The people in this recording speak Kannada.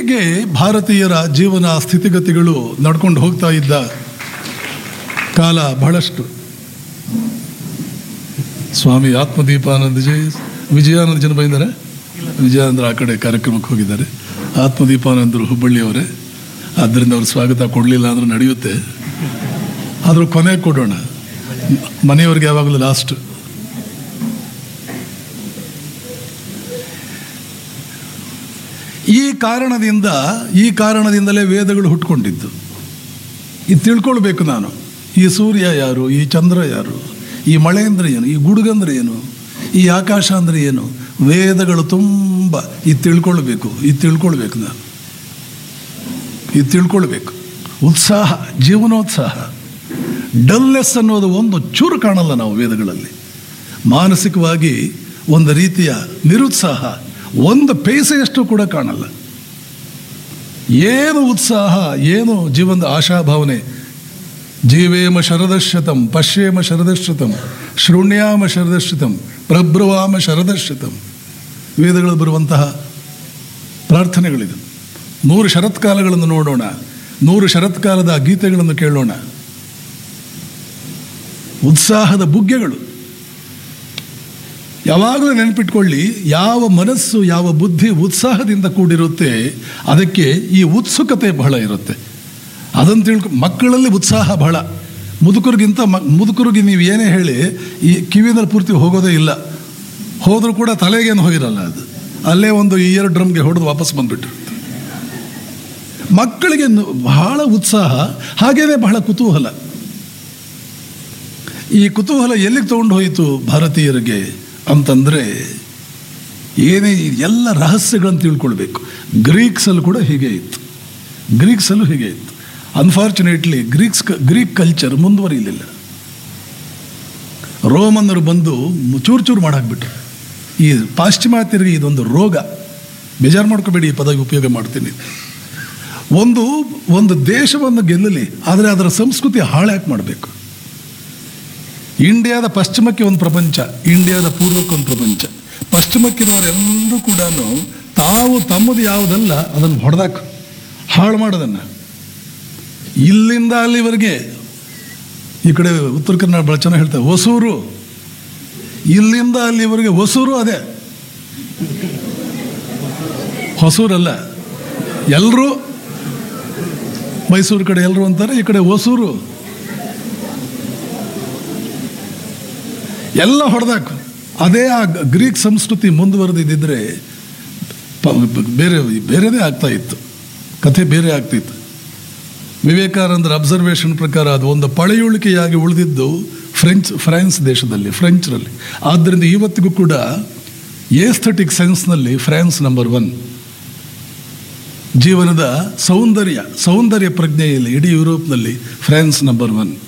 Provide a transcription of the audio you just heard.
ಹೀಗೆ ಭಾರತೀಯರ ಜೀವನ ಸ್ಥಿತಿಗತಿಗಳು ನಡ್ಕೊಂಡು ಹೋಗ್ತಾ ಇದ್ದ ಕಾಲ ಬಹಳಷ್ಟು ಸ್ವಾಮಿ ಆತ್ಮದೀಪಾನಂದಜಿ ವಿಜಯಾನಂದ ಜನ ಬಂದಿದ್ದಾರೆ ವಿಜಯಾನಂದ್ರ ಆ ಕಡೆ ಕಾರ್ಯಕ್ರಮಕ್ಕೆ ಹೋಗಿದ್ದಾರೆ ಆತ್ಮದೀಪಾನಂದರು ಹುಬ್ಬಳ್ಳಿಯವರೇ ಆದ್ದರಿಂದ ಅವ್ರು ಸ್ವಾಗತ ಕೊಡಲಿಲ್ಲ ಅಂದ್ರೆ ನಡೆಯುತ್ತೆ ಆದರೂ ಕೊನೆಗೆ ಕೊಡೋಣ ಮನೆಯವ್ರಿಗೆ ಯಾವಾಗಲೂ ಲಾಸ್ಟ್ ಈ ಕಾರಣದಿಂದ ಈ ಕಾರಣದಿಂದಲೇ ವೇದಗಳು ಹುಟ್ಕೊಂಡಿದ್ದು ಇದು ತಿಳ್ಕೊಳ್ಬೇಕು ನಾನು ಈ ಸೂರ್ಯ ಯಾರು ಈ ಚಂದ್ರ ಯಾರು ಈ ಮಳೆ ಅಂದ್ರೆ ಏನು ಈ ಗುಡುಗಂದ್ರೆ ಏನು ಈ ಆಕಾಶ ಅಂದ್ರೆ ಏನು ವೇದಗಳು ತುಂಬ ಇದು ತಿಳ್ಕೊಳ್ಬೇಕು ಇದು ತಿಳ್ಕೊಳ್ಬೇಕು ನಾನು ಇದು ತಿಳ್ಕೊಳ್ಬೇಕು ಉತ್ಸಾಹ ಜೀವನೋತ್ಸಾಹ ಡಲ್ನೆಸ್ ಅನ್ನೋದು ಒಂದು ಚೂರು ಕಾಣಲ್ಲ ನಾವು ವೇದಗಳಲ್ಲಿ ಮಾನಸಿಕವಾಗಿ ಒಂದು ರೀತಿಯ ನಿರುತ್ಸಾಹ ಒಂದು ಪೈಸೆಯಷ್ಟು ಕೂಡ ಕಾಣಲ್ಲ ಏನು ಉತ್ಸಾಹ ಏನು ಜೀವನದ ಆಶಾಭಾವನೆ ಜೀವೇಮ ಶರದಶತಂ ಪಶ್ಯೇಮ ಶರದಶತಂ ಶೃಣ್ಯಾಮ ಶರದಶತಂ ಪ್ರಬ್ರವಾಮ ಶರದಶತಂ ವೇದಗಳು ಬರುವಂತಹ ಪ್ರಾರ್ಥನೆಗಳಿದು ನೂರು ಶರತ್ಕಾಲಗಳನ್ನು ನೋಡೋಣ ನೂರು ಶರತ್ಕಾಲದ ಗೀತೆಗಳನ್ನು ಕೇಳೋಣ ಉತ್ಸಾಹದ ಬುಗ್ಗೆಗಳು ಯಾವಾಗಲೂ ನೆನಪಿಟ್ಕೊಳ್ಳಿ ಯಾವ ಮನಸ್ಸು ಯಾವ ಬುದ್ಧಿ ಉತ್ಸಾಹದಿಂದ ಕೂಡಿರುತ್ತೆ ಅದಕ್ಕೆ ಈ ಉತ್ಸುಕತೆ ಬಹಳ ಇರುತ್ತೆ ಅದನ್ನು ತಿಳ್ಕೊ ಮಕ್ಕಳಲ್ಲಿ ಉತ್ಸಾಹ ಬಹಳ ಮುದುಕರಿಗಿಂತ ಮ ಮುದುಕರಿಗೆ ನೀವು ಏನೇ ಹೇಳಿ ಈ ಕಿವಿನಲ್ಲಿ ಪೂರ್ತಿ ಹೋಗೋದೇ ಇಲ್ಲ ಹೋದರೂ ಕೂಡ ತಲೆಗೇನು ಹೋಗಿರಲ್ಲ ಅದು ಅಲ್ಲೇ ಒಂದು ಇಯರ್ ಡ್ರಮ್ಗೆ ಹೊಡೆದು ವಾಪಸ್ ಬಂದ್ಬಿಟ್ಟಿರುತ್ತೆ ಮಕ್ಕಳಿಗೆ ನು- ಬಹಳ ಉತ್ಸಾಹ ಹಾಗೇನೆ ಬಹಳ ಕುತೂಹಲ ಈ ಕುತೂಹಲ ಎಲ್ಲಿಗೆ ತಗೊಂಡು ಹೋಯಿತು ಭಾರತೀಯರಿಗೆ ಅಂತಂದರೆ ಏನೇ ಈ ಎಲ್ಲ ರಹಸ್ಯಗಳನ್ನು ತಿಳ್ಕೊಳ್ಬೇಕು ಗ್ರೀಕ್ಸಲ್ಲೂ ಕೂಡ ಹೀಗೆ ಇತ್ತು ಗ್ರೀಕ್ಸಲ್ಲೂ ಹೀಗೆ ಇತ್ತು ಅನ್ಫಾರ್ಚುನೇಟ್ಲಿ ಗ್ರೀಕ್ಸ್ ಗ್ರೀಕ್ ಕಲ್ಚರ್ ಮುಂದುವರಿಲಿಲ್ಲ ರೋಮನ್ನರು ಬಂದು ಮು- ಚೂರು ಚೂರು ಮಾಡಾಕ್ಬಿಟ್ರು ಈ ಪಾಶ್ಚಿಮಾತ್ಯರಿಗೆ ಇದೊಂದು ರೋಗ ಬೇಜಾರು ಮಾಡ್ಕೋಬೇಡಿ ಈ ಪದ ಉಪಯೋಗ ಮಾಡ್ತೀನಿ ಒಂದು ಒಂದು ದೇಶವನ್ನು ಗೆಲ್ಲಲಿ ಆದರೆ ಅದರ ಸಂಸ್ಕೃತಿ ಹಾಳ್ಯಾಕೆ ಮಾಡಬೇಕು ಇಂಡಿಯಾದ ಪಶ್ಚಿಮಕ್ಕೆ ಒಂದು ಪ್ರಪಂಚ ಇಂಡಿಯಾದ ಪೂರ್ವಕ್ಕೆ ಒಂದು ಪ್ರಪಂಚ ಪಶ್ಚಿಮಕ್ಕಿರೋರೆಲ್ಲರೂ ಕೂಡ ತಾವು ತಮ್ಮದು ಯಾವುದಲ್ಲ ಅದನ್ನು ಹೊಡೆದಾಕ ಹಾಳು ಮಾಡೋದನ್ನು ಇಲ್ಲಿಂದ ಅಲ್ಲಿವರೆಗೆ ಈ ಕಡೆ ಉತ್ತರ ಕನ್ನಡ ಭಾಳ ಚೆನ್ನಾಗಿ ಹೇಳ್ತಾರೆ ಹೊಸೂರು ಇಲ್ಲಿಂದ ಅಲ್ಲಿವರೆಗೆ ಹೊಸೂರು ಅದೇ ಹೊಸೂರಲ್ಲ ಎಲ್ಲರೂ ಮೈಸೂರು ಕಡೆ ಎಲ್ಲರೂ ಅಂತಾರೆ ಈ ಕಡೆ ಹೊಸೂರು ಎಲ್ಲ ಹೊಡೆದಾಕು ಅದೇ ಆ ಗ- ಗ್ರೀಕ್ ಸಂಸ್ಕೃತಿ ಮುಂದುವರೆದಿದ್ದರೆ ಪ- ಬೇರೆ ಬೇರೆದೇ ಆಗ್ತಾ ಇತ್ತು ಕಥೆ ಬೇರೆ ಆಗ್ತಿತ್ತು ವಿವೇಕಾನಂದರ ಅಬ್ಸರ್ವೇಷನ್ ಪ್ರಕಾರ ಅದು ಒಂದು ಪಳೆಯುಳಿಕೆಯಾಗಿ ಉಳಿದಿದ್ದು ಫ್ರೆಂಚ್ ಫ್ರಾನ್ಸ್ ದೇಶದಲ್ಲಿ ಫ್ರೆಂಚ್ರಲ್ಲಿ ಆದ್ದರಿಂದ ಇವತ್ತಿಗೂ ಕೂಡ ಏಸ್ಥೆಟಿಕ್ ಸೆನ್ಸ್ನಲ್ಲಿ ಫ್ರಾನ್ಸ್ ನಂಬರ್ ಒನ್ ಜೀವನದ ಸೌಂದರ್ಯ ಸೌಂದರ್ಯ ಪ್ರಜ್ಞೆಯಲ್ಲಿ ಇಡೀ ಯುರೋಪ್ನಲ್ಲಿ ಫ್ರಾನ್ಸ್ ನಂಬರ್ ಒನ್